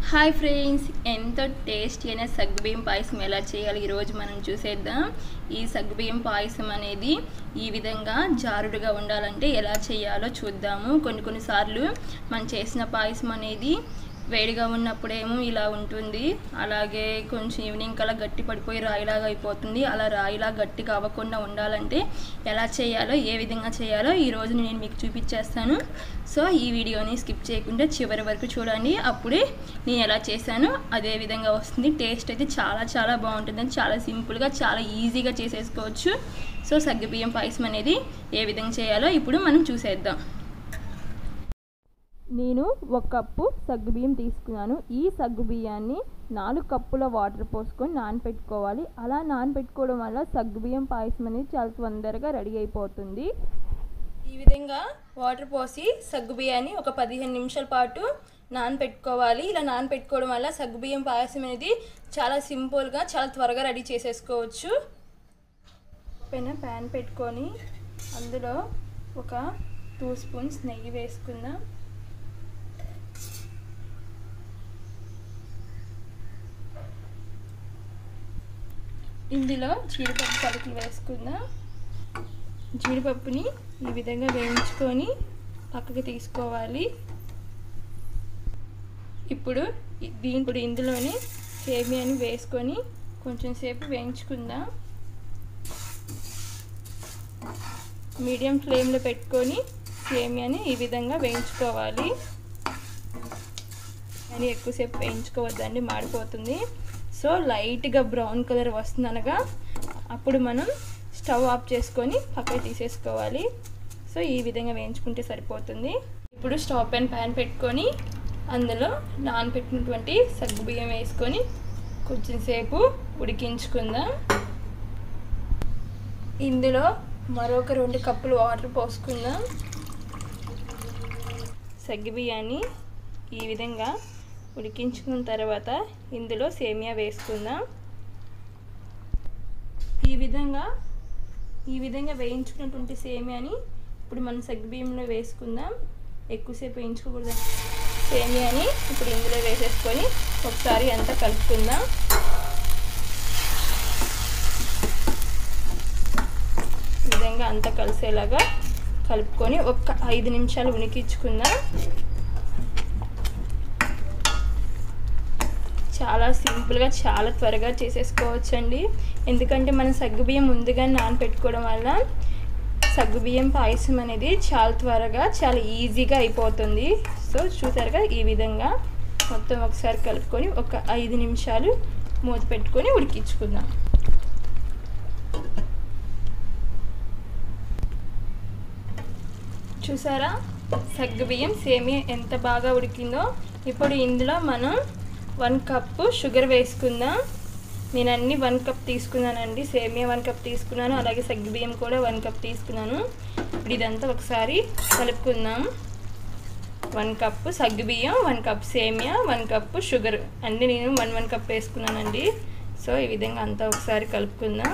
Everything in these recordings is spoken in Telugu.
హాయ్ ఫ్రెండ్స్ ఎంతో టేస్టీ అయిన సగ్గుబియ్యం పాయసం ఎలా చేయాలి ఈరోజు మనం చూసేద్దాం ఈ సగ్గుబియ్యం పాయసం అనేది ఈ విధంగా జారుడుగా ఉండాలంటే ఎలా చేయాలో చూద్దాము కొన్ని కొన్నిసార్లు మనం చేసిన పాయసం అనేది వేడిగా ఉన్నప్పుడేమో ఇలా ఉంటుంది అలాగే కొంచెం ఈవినింగ్ కల్లా గట్టి పడిపోయి రాయిలాగా అయిపోతుంది అలా రాయిలా గట్టిగా అవ్వకుండా ఉండాలంటే ఎలా చేయాలో ఏ విధంగా చేయాలో ఈరోజు నేను మీకు చూపించేస్తాను సో ఈ వీడియోని స్కిప్ చేయకుండా చివరి వరకు చూడండి అప్పుడే నేను ఎలా చేశానో అదే విధంగా వస్తుంది టేస్ట్ అయితే చాలా చాలా బాగుంటుంది చాలా సింపుల్గా చాలా ఈజీగా చేసేసుకోవచ్చు సో సగ్గుబియ్యం పాయసం అనేది ఏ విధంగా చేయాలో ఇప్పుడు మనం చూసేద్దాం నేను ఒక కప్పు సగ్గుబియ్యం తీసుకున్నాను ఈ సగ్గుబియ్యాన్ని నాలుగు కప్పుల వాటర్ పోసుకొని నానపెట్టుకోవాలి అలా నానపెట్టుకోవడం వల్ల సగ్గుబియ్యం పాయసం అనేది చాలా తొందరగా రెడీ అయిపోతుంది ఈ విధంగా వాటర్ పోసి సగ్గుబియ్యాన్ని ఒక పదిహేను నిమిషాల పాటు నానపెట్టుకోవాలి ఇలా నానపెట్టుకోవడం వల్ల సగ్గుబియ్యం పాయసం అనేది చాలా సింపుల్గా చాలా త్వరగా రెడీ చేసేసుకోవచ్చు పైన ప్యాన్ పెట్టుకొని అందులో ఒక టూ స్పూన్స్ నెయ్యి వేసుకుందాం ఇందులో జీడిపప్పు పలుకులు వేసుకుందాం జీడిపప్పుని ఈ విధంగా వేయించుకొని పక్కకి తీసుకోవాలి ఇప్పుడు దీని ఇప్పుడు ఇందులోనే సేమియాని వేసుకొని కొంచెం సేపు వేయించుకుందాం మీడియం ఫ్లేమ్లో పెట్టుకొని సేమియాని ఈ విధంగా వేయించుకోవాలి అని ఎక్కువసేపు వేయించుకోవద్దండి మాడిపోతుంది సో లైట్గా బ్రౌన్ కలర్ వస్తుంది అనగా అప్పుడు మనం స్టవ్ ఆఫ్ చేసుకొని పక్కకి తీసేసుకోవాలి సో ఈ విధంగా వేయించుకుంటే సరిపోతుంది ఇప్పుడు స్టవ్ పైన ప్యాన్ పెట్టుకొని అందులో నానబెట్టినటువంటి సగ్గుబియ్యం వేసుకొని కొంచెం సేపు ఉడికించుకుందాం ఇందులో మరొక రెండు కప్పులు వాటర్ పోసుకుందాం సగ్గుబియ్యాన్ని ఈ విధంగా ఉడికించుకున్న తర్వాత ఇందులో సేమియా వేసుకుందాం ఈ విధంగా ఈ విధంగా వేయించుకున్నటువంటి సేమియాని ఇప్పుడు మనం సగ్గుబియ్యంలో వేసుకుందాం ఎక్కువసేపు వేయించుకోకూడదు సేమియాని ఇప్పుడు ఇందులో వేసేసుకొని ఒకసారి అంతా కలుపుకుందాం ఈ విధంగా అంతా కలిసేలాగా కలుపుకొని ఒక ఐదు నిమిషాలు ఉనికించుకుందాం చాలా సింపుల్గా చాలా త్వరగా చేసేసుకోవచ్చండి ఎందుకంటే మనం సగ్గుబియ్యం ముందుగా నానపెట్టుకోవడం వల్ల సగ్గుబియ్యం పాయసం అనేది చాలా త్వరగా చాలా ఈజీగా అయిపోతుంది సో చూసారుగా ఈ విధంగా మొత్తం ఒకసారి కలుపుకొని ఒక ఐదు నిమిషాలు మూత పెట్టుకొని ఉడికించుకుందాం చూసారా సగ్గుబియ్యం సేమియా ఎంత బాగా ఉడికిందో ఇప్పుడు ఇందులో మనం వన్ కప్పు షుగర్ వేసుకుందాం నేను అన్ని వన్ కప్ తీసుకున్నానండి సేమియా వన్ కప్ తీసుకున్నాను అలాగే సగ్గుబియ్యం కూడా వన్ కప్ తీసుకున్నాను ఇప్పుడు ఇదంతా ఒకసారి కలుపుకుందాం వన్ కప్పు సగ్గుబియ్యం వన్ కప్ సేమియా వన్ కప్పు షుగర్ అన్నీ నేను వన్ వన్ కప్ వేసుకున్నానండి సో ఈ విధంగా అంతా ఒకసారి కలుపుకుందాం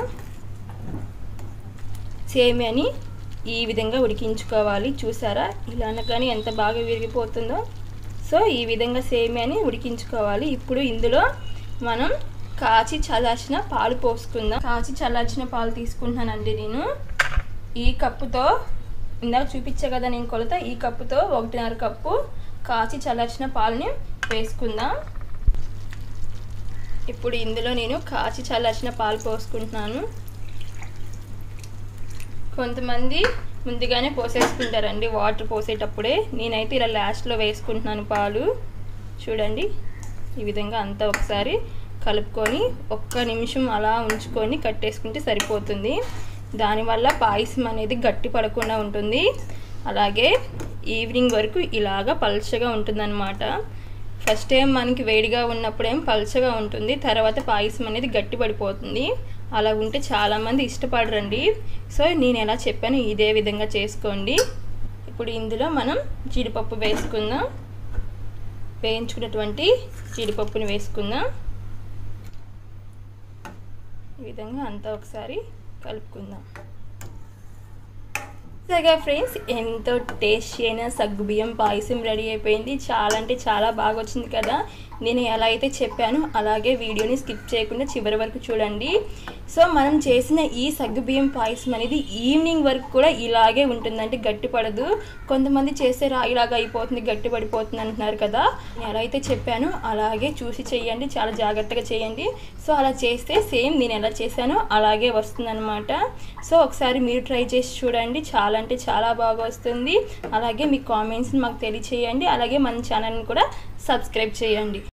సేమియాని ఈ విధంగా ఉడికించుకోవాలి చూసారా ఇలా కానీ ఎంత బాగా విరిగిపోతుందో సో ఈ విధంగా సేమియాని ఉడికించుకోవాలి ఇప్పుడు ఇందులో మనం కాచి చల్లార్చిన పాలు పోసుకుందాం కాచి చల్లార్చిన పాలు తీసుకుంటున్నానండి నేను ఈ కప్పుతో ఇందాక చూపించా కదా నేను కొలత ఈ కప్పుతో ఒకటిన్నర కప్పు కాచి చల్లార్చిన పాలని వేసుకుందాం ఇప్పుడు ఇందులో నేను కాచి చల్లార్చిన పాలు పోసుకుంటున్నాను కొంతమంది ముందుగానే పోసేసుకుంటారండి వాటర్ పోసేటప్పుడే నేనైతే ఇలా లాస్ట్లో వేసుకుంటున్నాను పాలు చూడండి ఈ విధంగా అంతా ఒకసారి కలుపుకొని ఒక్క నిమిషం అలా ఉంచుకొని కట్టేసుకుంటే సరిపోతుంది దానివల్ల పాయసం అనేది గట్టి పడకుండా ఉంటుంది అలాగే ఈవినింగ్ వరకు ఇలాగా పల్చగా ఉంటుందన్నమాట ఫస్ట్ టైం మనకి వేడిగా ఉన్నప్పుడేం పల్చగా ఉంటుంది తర్వాత పాయసం అనేది గట్టి పడిపోతుంది అలా ఉంటే చాలామంది ఇష్టపడరండి సో నేను ఎలా చెప్పాను ఇదే విధంగా చేసుకోండి ఇప్పుడు ఇందులో మనం జీడిపప్పు వేసుకుందాం వేయించుకున్నటువంటి జీడిపప్పుని వేసుకుందాం ఈ విధంగా అంతా ఒకసారి కలుపుకుందాం సగా ఫ్రెండ్స్ ఎంతో టేస్టీ అయిన సగ్గుబియ్యం పాయసం రెడీ అయిపోయింది చాలా అంటే చాలా బాగా వచ్చింది కదా నేను ఎలా అయితే చెప్పానో అలాగే వీడియోని స్కిప్ చేయకుండా చివరి వరకు చూడండి సో మనం చేసిన ఈ సగ్గుబియ్యం పాయసం అనేది ఈవినింగ్ వరకు కూడా ఇలాగే ఉంటుంది అంటే గట్టిపడదు కొంతమంది చేస్తే రాయిలాగా అయిపోతుంది గట్టి పడిపోతుంది అంటున్నారు కదా నేను ఎలా అయితే చెప్పానో అలాగే చూసి చేయండి చాలా జాగ్రత్తగా చేయండి సో అలా చేస్తే సేమ్ నేను ఎలా చేశానో అలాగే వస్తుందన్నమాట సో ఒకసారి మీరు ట్రై చేసి చూడండి చాలా అంటే చాలా బాగా వస్తుంది అలాగే మీ కామెంట్స్ని మాకు తెలియచేయండి అలాగే మన ఛానల్ని కూడా సబ్స్క్రైబ్ చేయండి